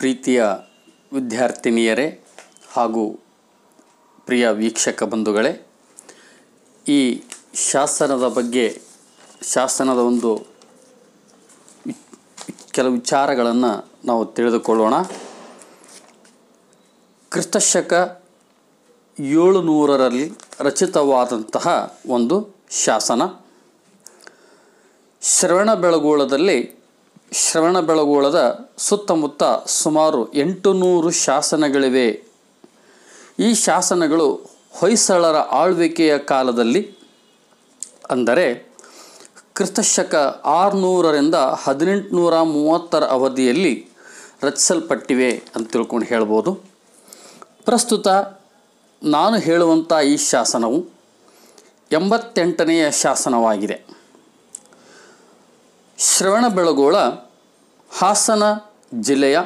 ಪ್ರೀತಿಯ ವಿದ್ಯಾರ್ಥಿನಿಯರೇ ಹಾಗೂ ಪ್ರಿಯ ವೀಕ್ಷಕ ಬಂಧುಗಳೇ ಈ ಶಾಸನದ ಬಗ್ಗೆ ಶಾಸನದ ಒಂದು ವಿ- ಕೆಲವು ವಿಚಾರಗಳನ್ನು ನಾವು ತಿಳಿದುಕೊಳ್ಳೋಣ ಕ್ರಿಸ್ತಶಕ ಏಳುನೂರರಲ್ಲಿ ರಚಿತವಾದಂತಹ ಒಂದು ಶಾಸನ ಶ್ರವಣಬೆಳಗೊಳದಲ್ಲಿ ಶ್ರವಣಬೆಳಗೊಳದ ಸುತ್ತಮುತ್ತ ಸುಮಾರು ಎಂಟು ನೂರು ಶಾಸನಗಳಿವೆ ಈ ಶಾಸನಗಳು ಹೊಯ್ಸಳರ ಆಳ್ವಿಕೆಯ ಕಾಲದಲ್ಲಿ ಅಂದರೆ ಕ್ರಿಸ್ತಶಕ ಆರುನೂರರಿಂದ ಹದಿನೆಂಟುನೂರ ಮೂವತ್ತರ ಅವಧಿಯಲ್ಲಿ ರಚಿಸಲ್ಪಟ್ಟಿವೆ ಅಂತ ತಿಳ್ಕೊಂಡು ಹೇಳ್ಬೋದು ಪ್ರಸ್ತುತ ನಾನು ಹೇಳುವಂಥ ಈ ಶಾಸನವು ಎಂಬತ್ತೆಂಟನೆಯ ಶಾಸನವಾಗಿದೆ ಶ್ರವಣಬೆಳಗೊಳ ಹಾಸನ ಜಿಲ್ಲೆಯ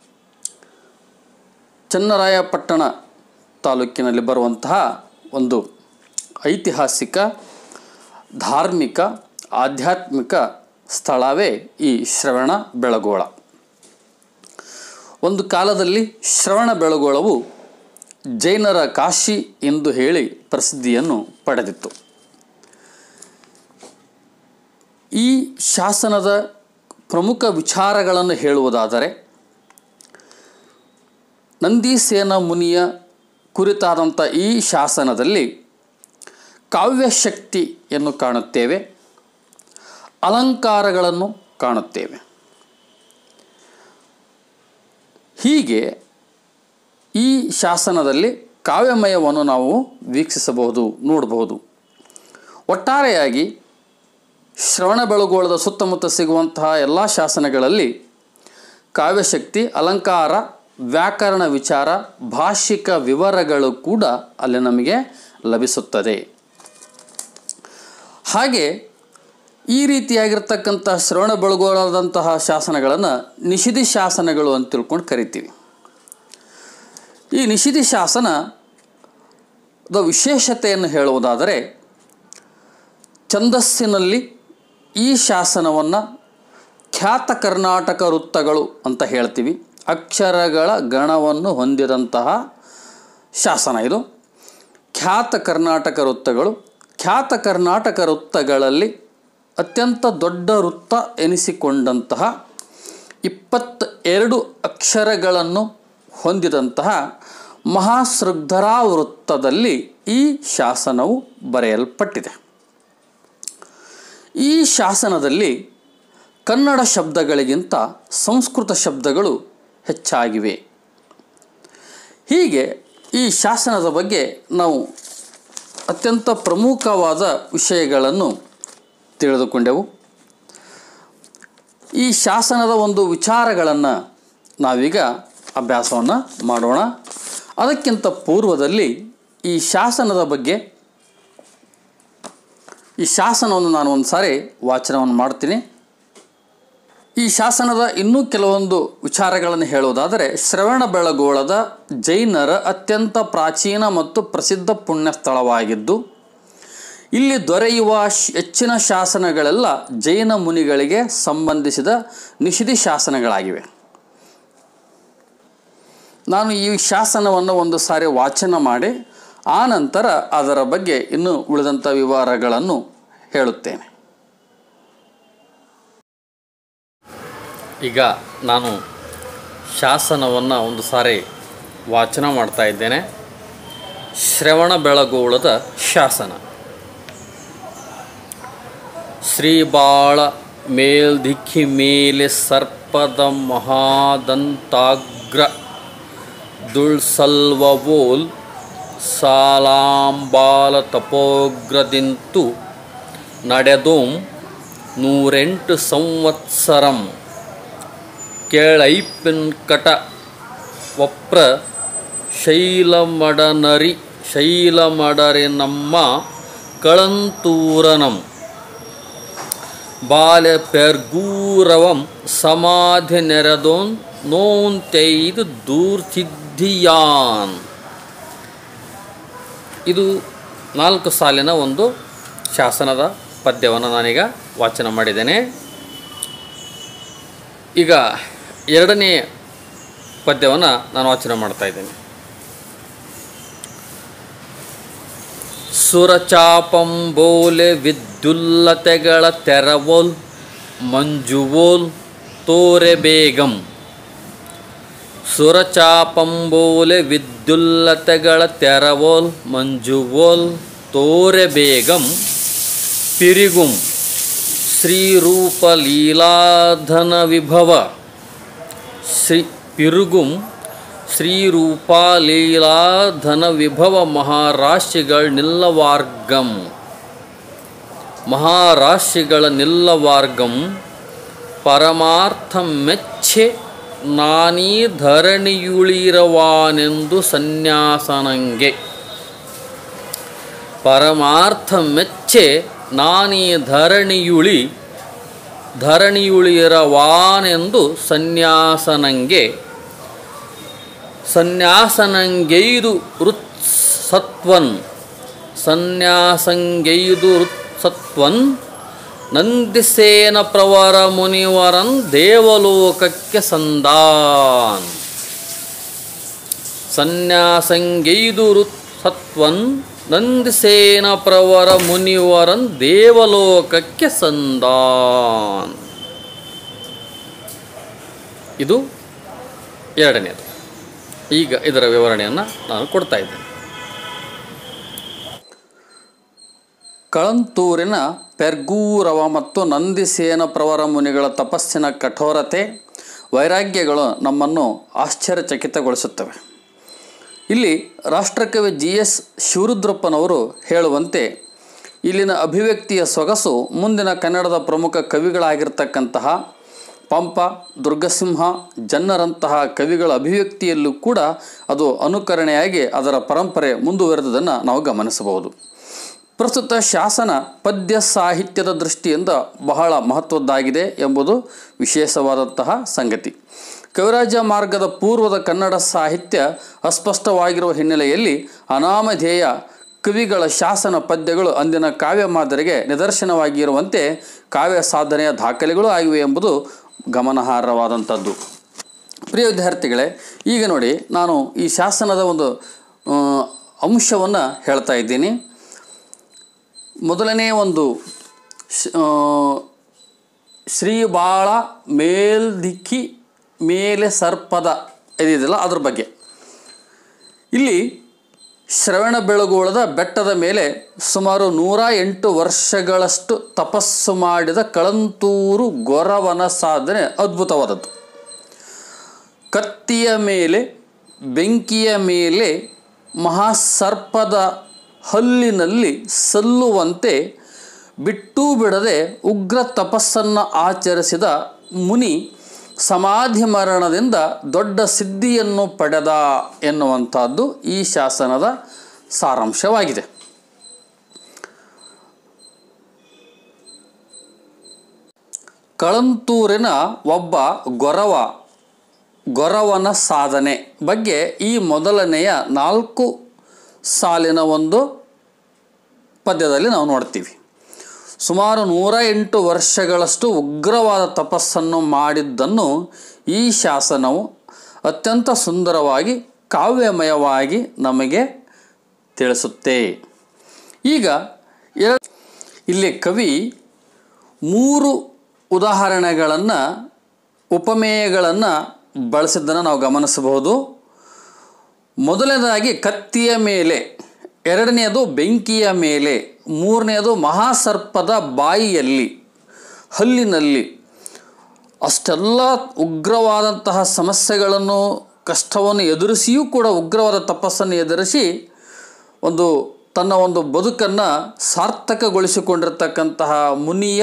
ಚನ್ನರಾಯಪಟ್ಟಣ ತಾಲೂಕಿನಲ್ಲಿ ಬರುವಂತಹ ಒಂದು ಐತಿಹಾಸಿಕ ಧಾರ್ಮಿಕ ಆಧ್ಯಾತ್ಮಿಕ ಸ್ಥಳವೇ ಈ ಶ್ರವಣ ಬೆಳಗೋಳ ಒಂದು ಕಾಲದಲ್ಲಿ ಶ್ರವಣ ಬೆಳಗೋಳವು ಜೈನರ ಕಾಶಿ ಎಂದು ಹೇಳಿ ಪ್ರಸಿದ್ಧಿಯನ್ನು ಪಡೆದಿತ್ತು ಈ ಶಾಸನದ ಪ್ರಮುಖ ವಿಚಾರಗಳನ್ನು ಹೇಳುವುದಾದರೆ ನಂದೀಸೇನ ಮುನಿಯ ಕುರಿತಾದಂಥ ಈ ಶಾಸನದಲ್ಲಿ ಕಾವ್ಯಶಕ್ತಿಯನ್ನು ಕಾಣುತ್ತೇವೆ ಅಲಂಕಾರಗಳನ್ನು ಕಾಣುತ್ತೇವೆ ಹೀಗೆ ಈ ಶಾಸನದಲ್ಲಿ ಕಾವ್ಯಮಯವನ್ನು ನಾವು ವೀಕ್ಷಿಸಬಹುದು ನೋಡಬಹುದು ಒಟ್ಟಾರೆಯಾಗಿ ಶ್ರವಣ ಬೆಳಗೋಳದ ಸುತ್ತಮುತ್ತ ಸಿಗುವಂತಹ ಎಲ್ಲ ಶಾಸನಗಳಲ್ಲಿ ಕಾವ್ಯಶಕ್ತಿ ಅಲಂಕಾರ ವ್ಯಾಕರಣ ವಿಚಾರ ಭಾಷಿಕ ವಿವರಗಳು ಕೂಡ ಅಲ್ಲಿ ನಮಗೆ ಲಭಿಸುತ್ತದೆ ಹಾಗೆ ಈ ರೀತಿಯಾಗಿರ್ತಕ್ಕಂಥ ಶ್ರವಣ ಬೆಳಗೋಳದಂತಹ ಶಾಸನಗಳನ್ನು ನಿಷಿಧಿ ಶಾಸನಗಳು ಅಂತ ತಿಳ್ಕೊಂಡು ಕರಿತೀವಿ ಈ ನಿಷಿಧಿ ಶಾಸನದ ವಿಶೇಷತೆಯನ್ನು ಹೇಳುವುದಾದರೆ ಛಂದಸ್ಸಿನಲ್ಲಿ ಈ ಶಾಸನವನ್ನು ಖ್ಯಾತ ಕರ್ನಾಟಕ ವೃತ್ತಗಳು ಅಂತ ಹೇಳ್ತೀವಿ ಅಕ್ಷರಗಳ ಗಣವನ್ನು ಹೊಂದಿದಂತಹ ಶಾಸನ ಇದು ಖ್ಯಾತ ಕರ್ನಾಟಕ ವೃತ್ತಗಳು ಖ್ಯಾತ ಕರ್ನಾಟಕ ವೃತ್ತಗಳಲ್ಲಿ ಅತ್ಯಂತ ದೊಡ್ಡ ವೃತ್ತ ಎನಿಸಿಕೊಂಡಂತಹ ಇಪ್ಪತ್ತ ಎರಡು ಅಕ್ಷರಗಳನ್ನು ಹೊಂದಿದಂತಹ ಮಹಾಸೃಗ್ಧರಾ ವೃತ್ತದಲ್ಲಿ ಈ ಶಾಸನವು ಬರೆಯಲ್ಪಟ್ಟಿದೆ ಈ ಶಾಸನದಲ್ಲಿ ಕನ್ನಡ ಶಬ್ದಗಳಿಗಿಂತ ಸಂಸ್ಕೃತ ಶಬ್ದಗಳು ಹೆಚ್ಚಾಗಿವೆ ಹೀಗೆ ಈ ಶಾಸನದ ಬಗ್ಗೆ ನಾವು ಅತ್ಯಂತ ಪ್ರಮುಖವಾದ ವಿಷಯಗಳನ್ನು ತಿಳಿದುಕೊಂಡೆವು ಈ ಶಾಸನದ ಒಂದು ವಿಚಾರಗಳನ್ನು ನಾವೀಗ ಅಭ್ಯಾಸವನ್ನು ಮಾಡೋಣ ಅದಕ್ಕಿಂತ ಪೂರ್ವದಲ್ಲಿ ಈ ಶಾಸನದ ಬಗ್ಗೆ ಈ ಶಾಸನವನ್ನು ನಾನು ಒಂದು ಸಾರಿ ವಾಚನವನ್ನು ಮಾಡ್ತೀನಿ ಈ ಶಾಸನದ ಇನ್ನೂ ಕೆಲವೊಂದು ವಿಚಾರಗಳನ್ನು ಹೇಳುವುದಾದರೆ ಶ್ರವಣ ಬೆಳಗೋಳದ ಜೈನರ ಅತ್ಯಂತ ಪ್ರಾಚೀನ ಮತ್ತು ಪ್ರಸಿದ್ಧ ಪುಣ್ಯ ಸ್ಥಳವಾಗಿದ್ದು ಇಲ್ಲಿ ದೊರೆಯುವ ಶ್- ಹೆಚ್ಚಿನ ಶಾಸನಗಳೆಲ್ಲ ಜೈನ ಮುನಿಗಳಿಗೆ ಸಂಬಂಧಿಸಿದ ನಿಷಿಧಿ ಶಾಸನಗಳಾಗಿವೆ ನಾನು ಈ ಶಾಸನವನ್ನು ಒಂದು ಸಾರಿ ವಾಚನ ಮಾಡಿ ಆ ನಂತರ ಅದರ ಬಗ್ಗೆ ಇನ್ನೂ ಉಳಿದಂಥ ವಿವರಗಳನ್ನು ಹೇಳುತ್ತೇನೆ ಈಗ ನಾನು ಶಾಸನವನ್ನು ಒಂದು ಸಾರಿ ವಾಚನ ಮಾಡ್ತಾ ಇದ್ದೇನೆ ಶ್ರವಣ ಬೆಳಗೋಳದ ಶಾಸನ ಶ್ರೀಬಾಳ ಮೇಲ್ದಿಕ್ಕಿ ಮೇಲೆ ಸರ್ಪದ ಮಹಾದಂತಾಗ್ರ ದುಳ್ಸಲ್ವವೋಲ್ ಸಾಲಾಂಬಾಲ ತಪೋಗ್ರದಿಂತು ನಡೆದೋಂ ನೂರೆಂಟು ಸಂವತ್ಸರಂ ಕೇಳೈಪಿನ್ಕಟ ವಪ್ರ ಶೈಲಮಡನರಿ ಶೈಲಮಡರೆ ನಮ್ಮ ಕಳಂತೂರನಂ ಬಾಲ್ಯ ಪೆರ್ಗೂರವಂ ಸಮಾಧಿ ನೆರೆದೋನ್ ನೋಂತೈದು ದೂರ್ತಿದ್ದಿಯಾನ್ ಇದು ನಾಲ್ಕು ಸಾಲಿನ ಒಂದು ಶಾಸನದ ಪದ್ಯವನ್ನು ನಾನೀಗ ವಾಚನ ಮಾಡಿದ್ದೇನೆ ಈಗ ಎರಡನೇ ಪದ್ಯವನ್ನು ನಾನು ವಾಚನ ಮಾಡ್ತಾ ಇದ್ದೇನೆ ಸುರಚಾಪಂಬೋಲೆ ವಿದ್ಯುಲ್ಲತೆಗಳ ತೆರವೋಲ್ ಮಂಜುವೋಲ್ ತೋರೆ ಬೇಗಂ ಸುರಚಾಪಂಬೋಲೆ ವಿದ್ಯುಲ್ಲತೆಗಳ ತೆರವೋಲ್ ಮಂಜುವೋಲ್ ತೋರೆ ಬೇಗಂ ಪಿರಿಗುಂ ಶ್ರೀರೂಪ ಲೀಲಾಧನ ವಿಭವ ಶ್ರೀ ಪಿರುಗುಂ ಶ್ರೀರೂಪಾಲೀಲಾಧನ ವಿಭವ ಮಹಾರಾಶಿಗಳ ನಿಲ್ಲವಾರ್ಗಂ ಮಹಾರಾಶಿಗಳ ನಿಲ್ಲವಾರ್ಗಂ ಪರಮಾರ್ಥ ಮೆಚ್ಚೆ ನಾನೀ ಧರಣಿಯುಳಿರವಾನೆಂದು ಸನ್ಯಾಸನಂಗೆ ಪರಮಾರ್ಥ ಮೆಚ್ಚೆ ನಾನೀ ಧರಣಿಯುಳಿ ಧರಣಿಯುಳಿರವಾನೆಂದು ಸನ್ಯಾಸನಂಗೆ ಸನ್ಯಾಸನಂಗೈದು ಋತ್ಸತ್ವನ್ ಸನ್ಯಾಸಂಗೈದು ಋತ್ಸತ್ವನ್ ನಂದಿಸೇನ ಪ್ರವರ ಮುನಿವರನ್ ದೇವಲೋಕಕ್ಕೆ ಸಂದಾನ್ ಸನ್ಯಾಸಂಗೈದು ಋತ್ಸತ್ವನ್ ನಂದಿಸೇನ ಪ್ರವರ ಮುನಿವರನ್ ದೇವಲೋಕಕ್ಕೆ ಸಂದಾನ್ ಇದು ಎರಡನೇದು ಈಗ ಇದರ ವಿವರಣೆಯನ್ನು ನಾನು ಕೊಡ್ತಾ ಇದ್ದೇನೆ ಕಳಂತೂರಿನ ಪೆರ್ಗೂರವ ಮತ್ತು ನಂದಿಸೇನ ಪ್ರವರ ಮುನಿಗಳ ತಪಸ್ಸಿನ ಕಠೋರತೆ ವೈರಾಗ್ಯಗಳು ನಮ್ಮನ್ನು ಆಶ್ಚರ್ಯಚಕಿತಗೊಳಿಸುತ್ತವೆ ಇಲ್ಲಿ ರಾಷ್ಟ್ರಕವಿ ಜಿ ಎಸ್ ಶಿವರುದ್ರಪ್ಪನವರು ಹೇಳುವಂತೆ ಇಲ್ಲಿನ ಅಭಿವ್ಯಕ್ತಿಯ ಸೊಗಸು ಮುಂದಿನ ಕನ್ನಡದ ಪ್ರಮುಖ ಕವಿಗಳಾಗಿರ್ತಕ್ಕಂತಹ ಪಂಪ ದುರ್ಗಸಿಂಹ ಜನ್ನರಂತಹ ಕವಿಗಳ ಅಭಿವ್ಯಕ್ತಿಯಲ್ಲೂ ಕೂಡ ಅದು ಅನುಕರಣೆಯಾಗಿ ಅದರ ಪರಂಪರೆ ಮುಂದುವರೆದುದನ್ನು ನಾವು ಗಮನಿಸಬಹುದು ಪ್ರಸ್ತುತ ಶಾಸನ ಪದ್ಯ ಸಾಹಿತ್ಯದ ದೃಷ್ಟಿಯಿಂದ ಬಹಳ ಮಹತ್ವದ್ದಾಗಿದೆ ಎಂಬುದು ವಿಶೇಷವಾದಂತಹ ಸಂಗತಿ ಕವಿರಾಜ ಮಾರ್ಗದ ಪೂರ್ವದ ಕನ್ನಡ ಸಾಹಿತ್ಯ ಅಸ್ಪಷ್ಟವಾಗಿರುವ ಹಿನ್ನೆಲೆಯಲ್ಲಿ ಅನಾಮಧೇಯ ಕವಿಗಳ ಶಾಸನ ಪದ್ಯಗಳು ಅಂದಿನ ಕಾವ್ಯ ಮಾದರಿಗೆ ನಿದರ್ಶನವಾಗಿರುವಂತೆ ಕಾವ್ಯ ಸಾಧನೆಯ ದಾಖಲೆಗಳು ಆಗಿವೆ ಎಂಬುದು ಗಮನಾರ್ಹವಾದಂಥದ್ದು ಪ್ರಿಯ ವಿದ್ಯಾರ್ಥಿಗಳೇ ಈಗ ನೋಡಿ ನಾನು ಈ ಶಾಸನದ ಒಂದು ಅಂಶವನ್ನು ಹೇಳ್ತಾ ಇದ್ದೀನಿ ಮೊದಲನೇ ಒಂದು ಶ- ಆ, ಶ್ರೀ ಬಾಳ ಮೇಲ್ದಿಕ್ಕಿ ಮೇಲೆ ಸರ್ಪದ ಇದಿದೆಯಲ್ಲ ಅದ್ರ ಬಗ್ಗೆ ಇಲ್ಲಿ ಶ್ರವಣ ಬೆಳಗೋಳದ ಬೆಟ್ಟದ ಮೇಲೆ ಸುಮಾರು ನೂರ ಎಂಟು ವರ್ಷಗಳಷ್ಟು ತಪಸ್ಸು ಮಾಡಿದ ಕಳಂತೂರು ಗೊರವನ ಸಾಧನೆ ಅದ್ಭುತವಾದದ್ದು ಕತ್ತಿಯ ಮೇಲೆ ಬೆಂಕಿಯ ಮೇಲೆ ಮಹಾಸರ್ಪದ ಹಲ್ಲಿನಲ್ಲಿ ಸಲ್ಲುವಂತೆ ಬಿಟ್ಟೂ ಬಿಡದೆ ಉಗ್ರ ತಪಸ್ಸನ್ನು ಆಚರಿಸಿದ ಮುನಿ ಸಮಾಧಿ ಮರಣದಿಂದ ದೊಡ್ಡ ಸಿದ್ಧಿಯನ್ನು ಪಡೆದ ಎನ್ನುವಂಥದ್ದು ಈ ಶಾಸನದ ಸಾರಾಂಶವಾಗಿದೆ ಕಳಂತೂರಿನ ಒಬ್ಬ ಗೊರವ ಗೊರವನ ಸಾಧನೆ ಬಗ್ಗೆ ಈ ಮೊದಲನೆಯ ನಾಲ್ಕು ಸಾಲಿನ ಒಂದು ಪದ್ಯದಲ್ಲಿ ನಾವು ನೋಡ್ತೀವಿ ಸುಮಾರು ನೂರ ಎಂಟು ವರ್ಷಗಳಷ್ಟು ಉಗ್ರವಾದ ತಪಸ್ಸನ್ನು ಮಾಡಿದ್ದನ್ನು ಈ ಶಾಸನವು ಅತ್ಯಂತ ಸುಂದರವಾಗಿ ಕಾವ್ಯಮಯವಾಗಿ ನಮಗೆ ತಿಳಿಸುತ್ತೆ ಈಗ ಎರ ಇಲ್ಲಿ ಕವಿ ಮೂರು ಉದಾಹರಣೆಗಳನ್ನು ಉಪಮೇಯಗಳನ್ನು ಬಳಸಿದ್ದನ್ನು ನಾವು ಗಮನಿಸಬಹುದು ಮೊದಲನೇದಾಗಿ ಕತ್ತಿಯ ಮೇಲೆ ಎರಡನೆಯದು ಬೆಂಕಿಯ ಮೇಲೆ ಮೂರನೆಯದು ಮಹಾಸರ್ಪದ ಬಾಯಿಯಲ್ಲಿ ಹಲ್ಲಿನಲ್ಲಿ ಅಷ್ಟೆಲ್ಲ ಉಗ್ರವಾದಂತಹ ಸಮಸ್ಯೆಗಳನ್ನು ಕಷ್ಟವನ್ನು ಎದುರಿಸಿಯೂ ಕೂಡ ಉಗ್ರವಾದ ತಪಸ್ಸನ್ನು ಎದುರಿಸಿ ಒಂದು ತನ್ನ ಒಂದು ಬದುಕನ್ನು ಸಾರ್ಥಕಗೊಳಿಸಿಕೊಂಡಿರ್ತಕ್ಕಂತಹ ಮುನಿಯ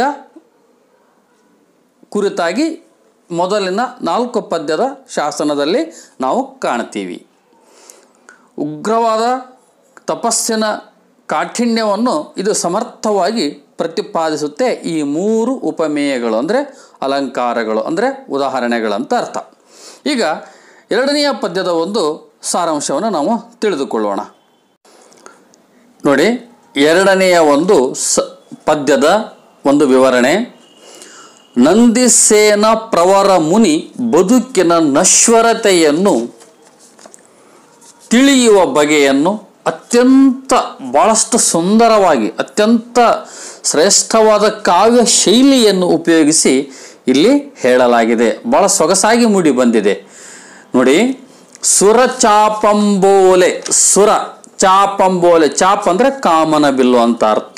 ಕುರಿತಾಗಿ ಮೊದಲಿನ ನಾಲ್ಕು ಪದ್ಯದ ಶಾಸನದಲ್ಲಿ ನಾವು ಕಾಣ್ತೀವಿ ಉಗ್ರವಾದ ತಪಸ್ಸಿನ ಕಾಠಿಣ್ಯವನ್ನು ಇದು ಸಮರ್ಥವಾಗಿ ಪ್ರತಿಪಾದಿಸುತ್ತೆ ಈ ಮೂರು ಉಪಮೇಯಗಳು ಅಂದರೆ ಅಲಂಕಾರಗಳು ಅಂದರೆ ಉದಾಹರಣೆಗಳಂತ ಅರ್ಥ ಈಗ ಎರಡನೆಯ ಪದ್ಯದ ಒಂದು ಸಾರಾಂಶವನ್ನು ನಾವು ತಿಳಿದುಕೊಳ್ಳೋಣ ನೋಡಿ ಎರಡನೆಯ ಒಂದು ಸ ಪದ್ಯದ ಒಂದು ವಿವರಣೆ ನಂದಿಸೇನ ಪ್ರವರ ಮುನಿ ಬದುಕಿನ ನಶ್ವರತೆಯನ್ನು ತಿಳಿಯುವ ಬಗೆಯನ್ನು ಅತ್ಯಂತ ಬಹಳಷ್ಟು ಸುಂದರವಾಗಿ ಅತ್ಯಂತ ಶ್ರೇಷ್ಠವಾದ ಕಾವ್ಯ ಶೈಲಿಯನ್ನು ಉಪಯೋಗಿಸಿ ಇಲ್ಲಿ ಹೇಳಲಾಗಿದೆ ಬಹಳ ಸೊಗಸಾಗಿ ಮೂಡಿ ಬಂದಿದೆ ನೋಡಿ ಸುರ ಚಾಪಂಬೋಲೆ ಸುರ ಚಾಪಂಬೋಲೆ ಚಾಪ್ ಅಂದ್ರೆ ಕಾಮನ ಬಿಲ್ಲು ಅಂತ ಅರ್ಥ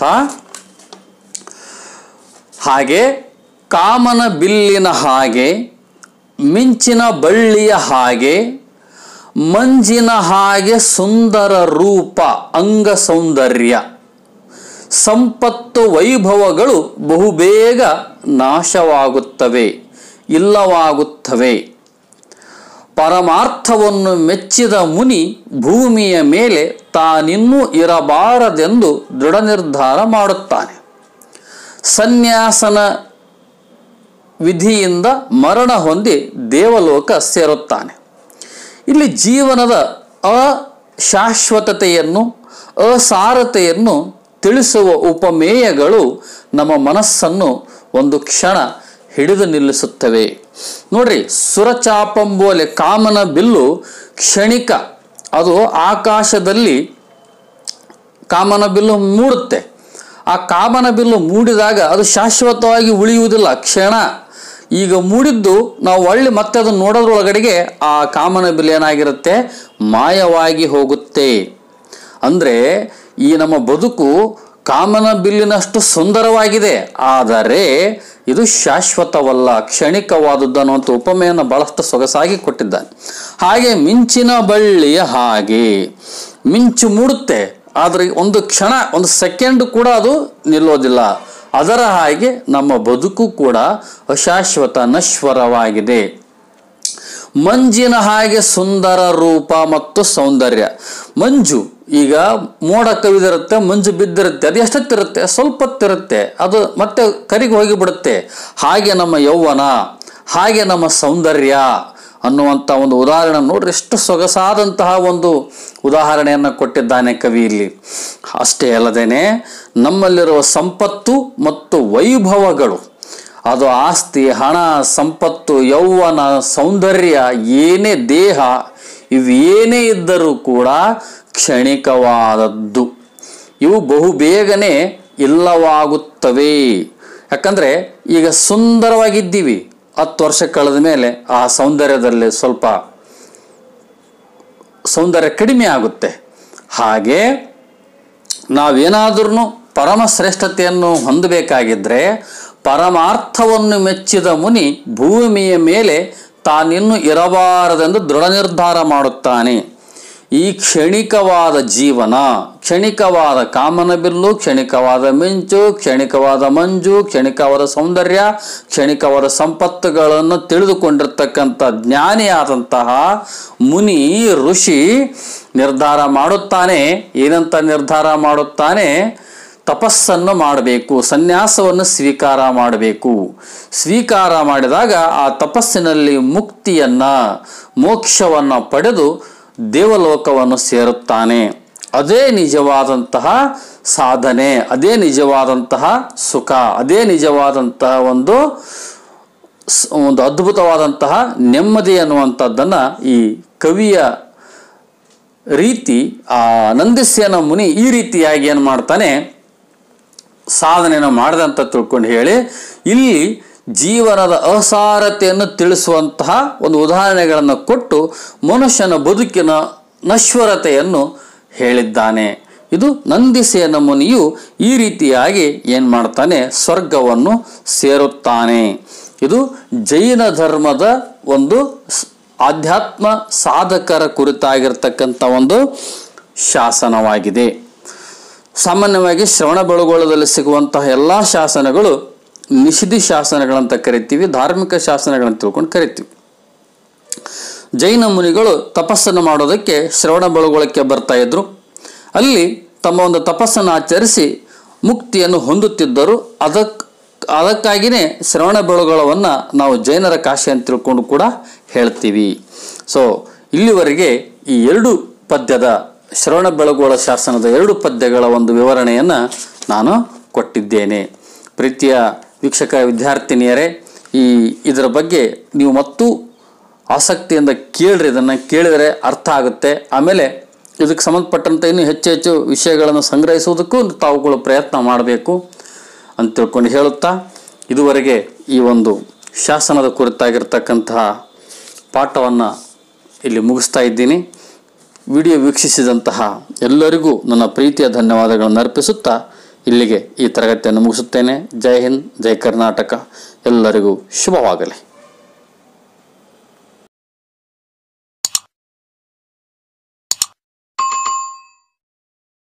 ಹಾಗೆ ಕಾಮನ ಬಿಲ್ಲಿನ ಹಾಗೆ ಮಿಂಚಿನ ಬಳ್ಳಿಯ ಹಾಗೆ ಮಂಜಿನ ಹಾಗೆ ಸುಂದರ ರೂಪ ಅಂಗ ಸೌಂದರ್ಯ ಸಂಪತ್ತು ವೈಭವಗಳು ಬಹುಬೇಗ ನಾಶವಾಗುತ್ತವೆ ಇಲ್ಲವಾಗುತ್ತವೆ ಪರಮಾರ್ಥವನ್ನು ಮೆಚ್ಚಿದ ಮುನಿ ಭೂಮಿಯ ಮೇಲೆ ತಾನಿನ್ನೂ ಇರಬಾರದೆಂದು ದೃಢ ನಿರ್ಧಾರ ಮಾಡುತ್ತಾನೆ ಸನ್ಯಾಸನ ವಿಧಿಯಿಂದ ಮರಣ ಹೊಂದಿ ದೇವಲೋಕ ಸೇರುತ್ತಾನೆ ಇಲ್ಲಿ ಜೀವನದ ಅಶಾಶ್ವತತೆಯನ್ನು ಅಸಾರತೆಯನ್ನು ತಿಳಿಸುವ ಉಪಮೇಯಗಳು ನಮ್ಮ ಮನಸ್ಸನ್ನು ಒಂದು ಕ್ಷಣ ಹಿಡಿದು ನಿಲ್ಲಿಸುತ್ತವೆ ನೋಡ್ರಿ ಸುರಚಾಪಂಬೋಲೆ ಕಾಮನ ಬಿಲ್ಲು ಕ್ಷಣಿಕ ಅದು ಆಕಾಶದಲ್ಲಿ ಕಾಮನ ಬಿಲ್ಲು ಮೂಡುತ್ತೆ ಆ ಕಾಮನ ಬಿಲ್ಲು ಮೂಡಿದಾಗ ಅದು ಶಾಶ್ವತವಾಗಿ ಉಳಿಯುವುದಿಲ್ಲ ಕ್ಷಣ ಈಗ ಮೂಡಿದ್ದು ನಾವು ಒಳ್ಳೆ ಮತ್ತೆ ಅದನ್ನು ನೋಡೋದ್ರೊಳಗಡೆಗೆ ಆ ಕಾಮನ ಬಿಲ್ಲು ಏನಾಗಿರುತ್ತೆ ಮಾಯವಾಗಿ ಹೋಗುತ್ತೆ ಅಂದರೆ ಈ ನಮ್ಮ ಬದುಕು ಕಾಮನ ಬಿಲ್ಲಿನಷ್ಟು ಸುಂದರವಾಗಿದೆ ಆದರೆ ಇದು ಶಾಶ್ವತವಲ್ಲ ಕ್ಷಣಿಕವಾದದ್ದು ಅನ್ನುವಂಥ ಉಪಮೆಯನ್ನು ಬಹಳಷ್ಟು ಸೊಗಸಾಗಿ ಕೊಟ್ಟಿದ್ದಾನೆ ಹಾಗೆ ಮಿಂಚಿನ ಬಳ್ಳಿಯ ಹಾಗೆ ಮಿಂಚು ಮೂಡುತ್ತೆ ಆದರೆ ಒಂದು ಕ್ಷಣ ಒಂದು ಸೆಕೆಂಡ್ ಕೂಡ ಅದು ನಿಲ್ಲೋದಿಲ್ಲ ಅದರ ಹಾಗೆ ನಮ್ಮ ಬದುಕು ಕೂಡ ಅಶಾಶ್ವತ ನಶ್ವರವಾಗಿದೆ ಮಂಜಿನ ಹಾಗೆ ಸುಂದರ ರೂಪ ಮತ್ತು ಸೌಂದರ್ಯ ಮಂಜು ಈಗ ಮೋಡ ಕವಿದಿರುತ್ತೆ ಮಂಜು ಬಿದ್ದಿರುತ್ತೆ ಅದು ಎಷ್ಟೊತ್ತಿರುತ್ತೆ ಸ್ವಲ್ಪ ಹೊತ್ತಿರುತ್ತೆ ಅದು ಮತ್ತೆ ಕರಿಗೆ ಹೋಗಿಬಿಡುತ್ತೆ ಹಾಗೆ ನಮ್ಮ ಯೌವನ ಹಾಗೆ ನಮ್ಮ ಸೌಂದರ್ಯ ಅನ್ನುವಂಥ ಒಂದು ಉದಾಹರಣೆ ನೋಡ್ರಿ ಎಷ್ಟು ಸೊಗಸಾದಂತಹ ಒಂದು ಉದಾಹರಣೆಯನ್ನು ಕೊಟ್ಟಿದ್ದಾನೆ ಕವಿ ಇಲ್ಲಿ ಅಷ್ಟೇ ಅಲ್ಲದೇನೆ ನಮ್ಮಲ್ಲಿರುವ ಸಂಪತ್ತು ಮತ್ತು ವೈಭವಗಳು ಅದು ಆಸ್ತಿ ಹಣ ಸಂಪತ್ತು ಯೌವನ ಸೌಂದರ್ಯ ಏನೇ ದೇಹ ಇವೇನೇ ಇದ್ದರೂ ಕೂಡ ಕ್ಷಣಿಕವಾದದ್ದು ಇವು ಬಹು ಬೇಗನೆ ಇಲ್ಲವಾಗುತ್ತವೆ ಯಾಕಂದರೆ ಈಗ ಸುಂದರವಾಗಿದ್ದೀವಿ ಹತ್ತು ವರ್ಷ ಕಳೆದ ಮೇಲೆ ಆ ಸೌಂದರ್ಯದಲ್ಲಿ ಸ್ವಲ್ಪ ಸೌಂದರ್ಯ ಕಡಿಮೆ ಆಗುತ್ತೆ ಹಾಗೆ ನಾವೇನಾದ್ರೂ ಪರಮ ಶ್ರೇಷ್ಠತೆಯನ್ನು ಹೊಂದಬೇಕಾಗಿದ್ದರೆ ಪರಮಾರ್ಥವನ್ನು ಮೆಚ್ಚಿದ ಮುನಿ ಭೂಮಿಯ ಮೇಲೆ ತಾನಿನ್ನು ಇರಬಾರದೆಂದು ದೃಢ ನಿರ್ಧಾರ ಮಾಡುತ್ತಾನೆ ಈ ಕ್ಷಣಿಕವಾದ ಜೀವನ ಕ್ಷಣಿಕವಾದ ಕಾಮನ ಬಿಲ್ಲು ಕ್ಷಣಿಕವಾದ ಮಿಂಚು ಕ್ಷಣಿಕವಾದ ಮಂಜು ಕ್ಷಣಿಕವಾದ ಸೌಂದರ್ಯ ಕ್ಷಣಿಕವಾದ ಸಂಪತ್ತುಗಳನ್ನು ತಿಳಿದುಕೊಂಡಿರ್ತಕ್ಕಂಥ ಜ್ಞಾನಿಯಾದಂತಹ ಮುನಿ ಋಷಿ ನಿರ್ಧಾರ ಮಾಡುತ್ತಾನೆ ಏನಂತ ನಿರ್ಧಾರ ಮಾಡುತ್ತಾನೆ ತಪಸ್ಸನ್ನು ಮಾಡಬೇಕು ಸನ್ಯಾಸವನ್ನು ಸ್ವೀಕಾರ ಮಾಡಬೇಕು ಸ್ವೀಕಾರ ಮಾಡಿದಾಗ ಆ ತಪಸ್ಸಿನಲ್ಲಿ ಮುಕ್ತಿಯನ್ನ ಮೋಕ್ಷವನ್ನ ಪಡೆದು ದೇವಲೋಕವನ್ನು ಸೇರುತ್ತಾನೆ ಅದೇ ನಿಜವಾದಂತಹ ಸಾಧನೆ ಅದೇ ನಿಜವಾದಂತಹ ಸುಖ ಅದೇ ನಿಜವಾದಂತಹ ಒಂದು ಸ್- ಒಂದು ಅದ್ಭುತವಾದಂತಹ ನೆಮ್ಮದಿ ಅನ್ನುವಂಥದ್ದನ್ನು ಈ ಕವಿಯ ರೀತಿ ಆ ನಂದಿಸ್ಯನ ಮುನಿ ಈ ರೀತಿಯಾಗಿ ಏನು ಮಾಡ್ತಾನೆ ಸಾಧನೆಯನ್ನು ಮಾಡಿದಂತ ತಿಳ್ಕೊಂಡು ಹೇಳಿ ಇಲ್ಲಿ ಜೀವನದ ಅಸಾರತೆಯನ್ನು ತಿಳಿಸುವಂತಹ ಒಂದು ಉದಾಹರಣೆಗಳನ್ನು ಕೊಟ್ಟು ಮನುಷ್ಯನ ಬದುಕಿನ ನಶ್ವರತೆಯನ್ನು ಹೇಳಿದ್ದಾನೆ ಇದು ನಂದಿಸೇನ ಮುನಿಯು ಈ ರೀತಿಯಾಗಿ ಏನು ಮಾಡ್ತಾನೆ ಸ್ವರ್ಗವನ್ನು ಸೇರುತ್ತಾನೆ ಇದು ಜೈನ ಧರ್ಮದ ಒಂದು ಸ್- ಆಧ್ಯಾತ್ಮ ಸಾಧಕರ ಕುರಿತಾಗಿರ್ತಕ್ಕಂಥ ಒಂದು ಶಾಸನವಾಗಿದೆ ಸಾಮಾನ್ಯವಾಗಿ ಶ್ರವಣ ಬೆಳಗೊಳದಲ್ಲಿ ಸಿಗುವಂತಹ ಎಲ್ಲ ಶಾಸನಗಳು ನಿಷಿಧಿ ಶಾಸನಗಳಂತ ಕರಿತೀವಿ ಧಾರ್ಮಿಕ ಶಾಸನಗಳಂತ ತಿಳ್ಕೊಂಡು ಕರಿತೀವಿ ಜೈನ ಮುನಿಗಳು ತಪಸ್ಸನ್ನು ಮಾಡೋದಕ್ಕೆ ಶ್ರವಣ ಬೆಳಗೊಳಕ್ಕೆ ಬರ್ತಾ ಇದ್ರು ಅಲ್ಲಿ ತಮ್ಮ ಒಂದು ತಪಸ್ಸನ್ನು ಆಚರಿಸಿ ಮುಕ್ತಿಯನ್ನು ಹೊಂದುತ್ತಿದ್ದರು ಅದಕ್ಕೆ ಅದಕ್ಕಾಗಿಯೇ ಶ್ರವಣ ಬೆಳಗೊಳವನ್ನು ನಾವು ಜೈನರ ಕಾಶಿ ಅಂತ ತಿಳ್ಕೊಂಡು ಕೂಡ ಹೇಳ್ತೀವಿ ಸೊ ಇಲ್ಲಿವರೆಗೆ ಈ ಎರಡು ಪದ್ಯದ ಶ್ರವಣ ಬೆಳಗೊಳ ಶಾಸನದ ಎರಡು ಪದ್ಯಗಳ ಒಂದು ವಿವರಣೆಯನ್ನು ನಾನು ಕೊಟ್ಟಿದ್ದೇನೆ ಪ್ರೀತಿಯ ವೀಕ್ಷಕ ವಿದ್ಯಾರ್ಥಿನಿಯರೇ ಈ ಇದರ ಬಗ್ಗೆ ನೀವು ಮತ್ತೂ ಆಸಕ್ತಿಯಿಂದ ಕೇಳ್ರಿ ಇದನ್ನು ಕೇಳಿದರೆ ಅರ್ಥ ಆಗುತ್ತೆ ಆಮೇಲೆ ಇದಕ್ಕೆ ಸಂಬಂಧಪಟ್ಟಂತೆ ಇನ್ನೂ ಹೆಚ್ಚು ಹೆಚ್ಚು ವಿಷಯಗಳನ್ನು ಸಂಗ್ರಹಿಸುವುದಕ್ಕೂ ತಾವುಗಳು ಪ್ರಯತ್ನ ಮಾಡಬೇಕು ಅಂತ ತಿಳ್ಕೊಂಡು ಹೇಳುತ್ತಾ ಇದುವರೆಗೆ ಈ ಒಂದು ಶಾಸನದ ಕುರಿತಾಗಿರ್ತಕ್ಕಂತಹ ಪಾಠವನ್ನು ಇಲ್ಲಿ ಮುಗಿಸ್ತಾ ಇದ್ದೀನಿ ವಿಡಿಯೋ ವೀಕ್ಷಿಸಿದಂತಹ ಎಲ್ಲರಿಗೂ ನನ್ನ ಪ್ರೀತಿಯ ಧನ್ಯವಾದಗಳನ್ನು ಅರ್ಪಿಸುತ್ತಾ ಇಲ್ಲಿಗೆ ಈ ತರಗತಿಯನ್ನು ಮುಗಿಸುತ್ತೇನೆ ಜೈ ಹಿಂದ್ ಜೈ ಕರ್ನಾಟಕ ಎಲ್ಲರಿಗೂ ಶುಭವಾಗಲಿ